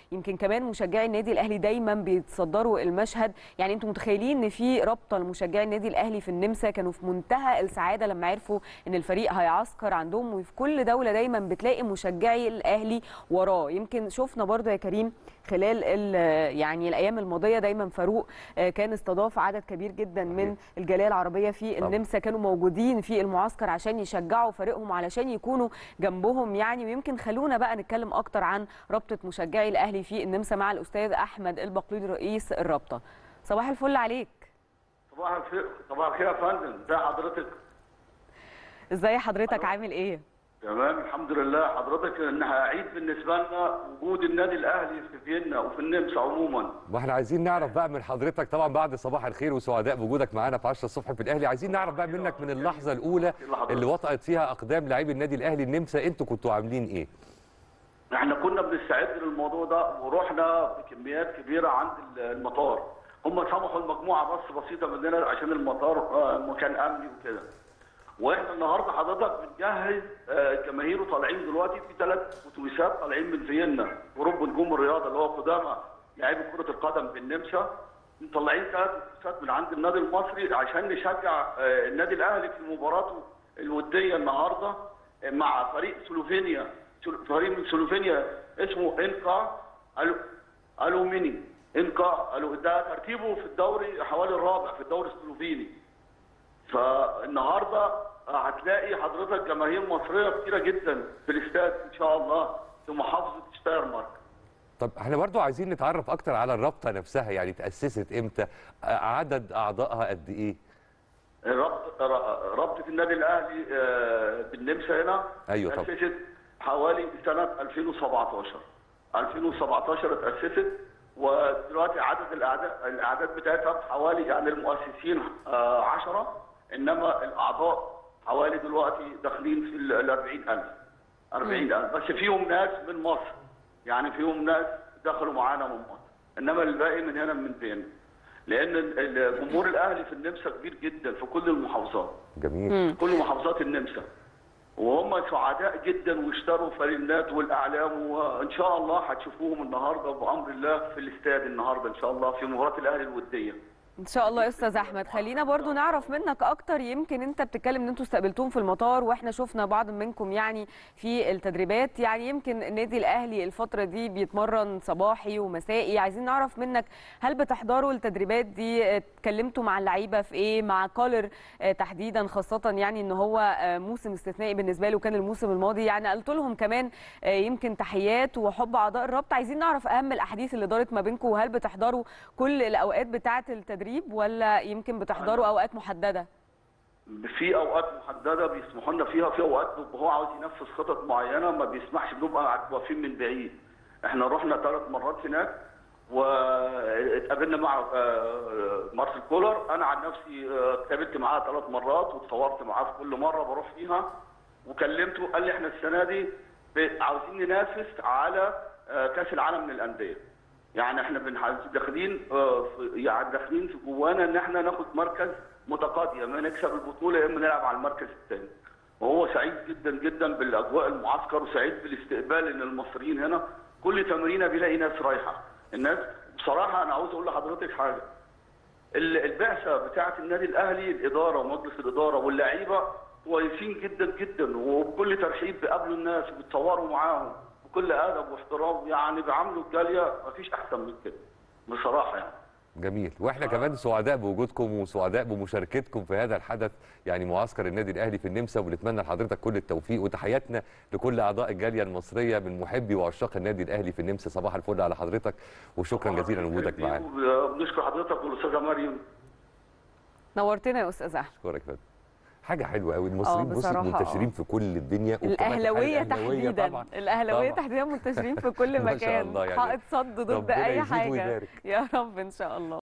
يمكن كمان مشجعي النادي الاهلي دايما بيتصدروا المشهد يعني انتم متخيلين ان في رابطه لمشجعي النادي الاهلي في النمسا كانوا في منتهى السعاده لما عرفوا ان الفريق هيعسكر عندهم وفي كل دوله دايما بتلاقي مشجعي الاهلي وراه يمكن شفنا برضو يا كريم خلال ال- يعني الايام الماضيه دايما فاروق آه، كان استضاف عدد كبير جدا من الجاليه العربيه في طبعا. النمسا كانوا موجودين في المعسكر عشان يشجعوا فريقهم علشان يكونوا جنبهم يعني ويمكن خلونا بقى نتكلم اكتر عن رابطه مشجعي الاهلي في النمسا مع الاستاذ احمد البقليدي رئيس الرابطه صباح الفل عليك صباح الخير صباح الخير يا فندم ازي حضرتك ازاي حضرتك ألو. عامل ايه تمام الحمد لله حضرتك انها عيد بالنسبه لنا وجود النادي الاهلي في فيينا وفي النمسا عموما واحنا عايزين نعرف بقى من حضرتك طبعا بعد صباح الخير وسعداء بوجودك معانا في 10 الصبح في الاهلي عايزين نعرف بقى منك من اللحظه الاولى اللي وطأت فيها اقدام لاعبي النادي الاهلي النمسا انتوا كنتوا عاملين ايه احنا كنا بنستعد للموضوع ده ورحنا بكميات كبيره عند المطار هم سمحوا المجموعه بس بسيطه مننا عشان المطار آه، مكان امني وكده واحنا النهارده حضرتك بنجهز آه، الجماهير وطالعين دلوقتي في ثلاث اتوبيسات طالعين من فيينا جروب نجوم الرياضه اللي هو قدامى لاعبي كره القدم في النمسا مطلعين ثلاث اتوبيسات من عند النادي المصري عشان نشجع آه، النادي الاهلي في مباراته الوديه النهارده آه، مع فريق سلوفينيا سلو- فريق من سلوفينيا اسمه انكا ألو- الوميني انكا ألو- ده ترتيبه في الدوري حوالي الرابع في الدوري السلوفيني فالنهارده هتلاقي حضرتك جماهير مصريه كتيره جدا في الاستاد ان شاء الله في محافظه شتايرمارك طب احنا برضو عايزين نتعرف اكتر على الرابطه نفسها يعني تاسست امتى آه، عدد اعضائها قد ايه ربط رابطه النادي الاهلي آه، بالنمسا هنا أيوة طبعا. تاسست حوالي سنه 2017 2017 اتاسست ودلوقتي عدد الاعداد الاعداد بتاعتها حوالي يعني المؤسسين 10 انما الاعضاء حوالي دلوقتي داخلين في ال 40000 40000 بس فيهم ناس من مصر يعني فيهم ناس دخلوا معانا من مصر انما الباقي من هنا من فين لان ال- الجمهور الاهلي في النمسا كبير جدا في كل المحافظات جميل كل محافظات النمسا وهم سعداء جدا واشتروا فريمات والاعلام وان شاء الله هتشوفوهم النهارده بامر الله في الاستاد النهارده ان شاء الله في مباراه الاهلي الوديه ان شاء الله يا استاذ احمد خلينا برضو نعرف منك اكتر يمكن انت بتتكلم ان انتوا استقبلتوهم في المطار واحنا شفنا بعض منكم يعني في التدريبات يعني يمكن النادي الاهلي الفتره دي بيتمرن صباحي ومسائي عايزين نعرف منك هل بتحضروا التدريبات دي اتكلمتوا مع اللعيبه في ايه مع كولر آه، تحديدا خاصه يعني ان هو آه، موسم استثنائي بالنسبه له كان الموسم الماضي يعني قلت لهم كمان آه، يمكن تحيات وحب اعضاء الرابطه عايزين نعرف اهم الاحاديث اللي دارت ما بينكم وهل بتحضروا كل الاوقات بتاعه التدريب ولا يمكن بتحضروا اوقات محدده في اوقات محدده بيسمحوا لنا فيها في اوقات بيبقى هو عاوز ينفذ خطط معينه ما بيسمحش بنبقى واقفين من بعيد احنا رحنا ثلاث مرات هناك واتقابلنا مع آه، مارسيل كولر انا عن نفسي آه، اتقابلت معاه ثلاث مرات واتصورت معاه في كل مره بروح فيها وكلمته قال لي احنا السنه دي ب- عاوزين ننافس على آه، كاس العالم للانديه يعني احنا بنح- داخلين آه، في- يعني داخلين في جوانا ان احنا ناخد مركز متقاضي يا اما نكسب البطوله يا اما نلعب على المركز الثاني وهو سعيد جدا جدا بالاجواء المعسكر وسعيد بالاستقبال ان المصريين هنا كل تمرينه بيلاقي ناس رايحه الناس بصراحه انا عاوز اقول لحضرتك حاجه ال- البعثه بتاعه النادي الاهلي الاداره ومجلس الاداره واللعيبه كويسين جدا جدا وبكل ترحيب بيقابلوا الناس وبيتصوروا معاهم بكل ادب واحترام يعني بيعاملوا الجاليه مفيش احسن من كده بصراحه يعني جميل واحنا كمان سعداء بوجودكم وسعداء بمشاركتكم في هذا الحدث يعني معسكر النادي الاهلي في النمسا وبنتمنى لحضرتك كل التوفيق وتحياتنا لكل اعضاء الجاليه المصريه من محبي وعشاق النادي الاهلي في النمسا صباح الفل على حضرتك وشكرا جزيلا لوجودك معانا بنشكر حضرتك والاستاذه مريم نورتنا يا استاذ احمد اشكرك يا فندم حاجه حلوه قوي المصريين بص بصراحة منتشرين آه. في كل الدنيا وكمان الاهلاويه الأهلاوية تحديدا طبعا الاهلاويه طبعاً. تحديدا منتشرين في كل ما شاء مكان الله يعني حائط صد ضد ربنا اي يزيد حاجه ويبارك. يا رب ان شاء الله